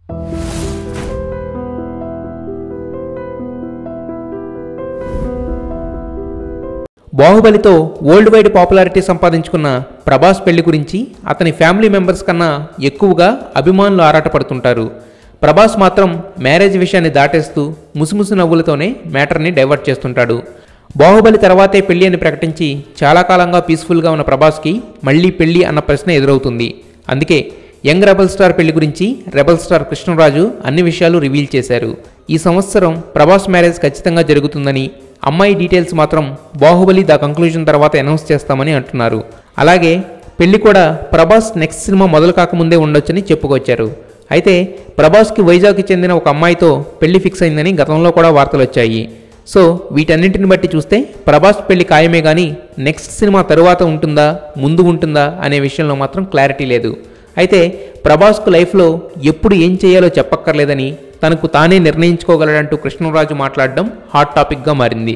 బాహుబలితో world wide popularity సంపాదించుకున్న ప్రభాస్ పెళ్లి గురించి అతని ఫ్యామిలీ మెంబర్స్ కన్నా ఎక్కువగా అభిమానులు ఆరాటపడుతుంటారు ప్రభాస్ మాత్రం మ్యారేజ్ విషయాన్ని దాటేస్తూ ముసుముసు నవ్వులతోనే మ్యాటర్ని డైవర్ట్ చేస్తుంటాడు బాహుబలి తర్వాతే పెళ్లి అని ప్రకటించి చాలా కాలంగా పీస్ఫుల్గా ఉన్న ప్రభాస్కి మళ్ళీ పెళ్లి అన్న ప్రశ్న ఎదురవుతుంది అందుకే యంగ్ రెబల్ స్టార్ పెళ్లి గురించి రెబల్ స్టార్ కృష్ణరాజు అన్ని విషయాలు రివీల్ చేశారు ఈ సంవత్సరం ప్రభాస్ మ్యారేజ్ ఖచ్చితంగా జరుగుతుందని అమ్మాయి డీటెయిల్స్ మాత్రం బాహుబలి ద కంక్లూజన్ తర్వాత అనౌన్స్ చేస్తామని అంటున్నారు అలాగే పెళ్లి కూడా ప్రభాస్ నెక్స్ట్ సినిమా మొదలు కాకముందే ఉండొచ్చని చెప్పుకొచ్చారు అయితే ప్రభాస్కి వైజాగ్కి చెందిన ఒక అమ్మాయితో పెళ్లి ఫిక్స్ అయిందని గతంలో కూడా వార్తలు వచ్చాయి సో వీటన్నింటిని బట్టి చూస్తే ప్రభాస్ పెళ్లి ఖాయమే కానీ నెక్స్ట్ సినిమా తరువాత ఉంటుందా ముందు ఉంటుందా అనే విషయంలో మాత్రం క్లారిటీ లేదు అయితే ప్రభాస్కు లైఫ్లో ఎప్పుడు ఏం చేయాలో చెప్పక్కర్లేదని తనకు తానే నిర్ణయించుకోగలడంటూ కృష్ణరాజు మాట్లాడడం హాట్ టాపిక్గా మారింది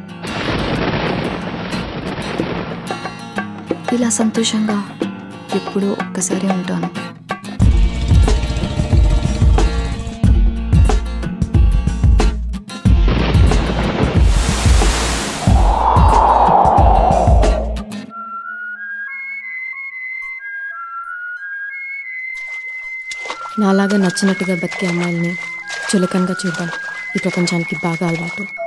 ఇలా సంతోషంగా ఎప్పుడూ ఒక్కసారి ఉంటాను నాలాగా నచ్చినట్టుగా బతికే అమ్మాయిల్ని చులకనగా చూడడం ఈ ప్రపంచానికి బాగా అలవాటు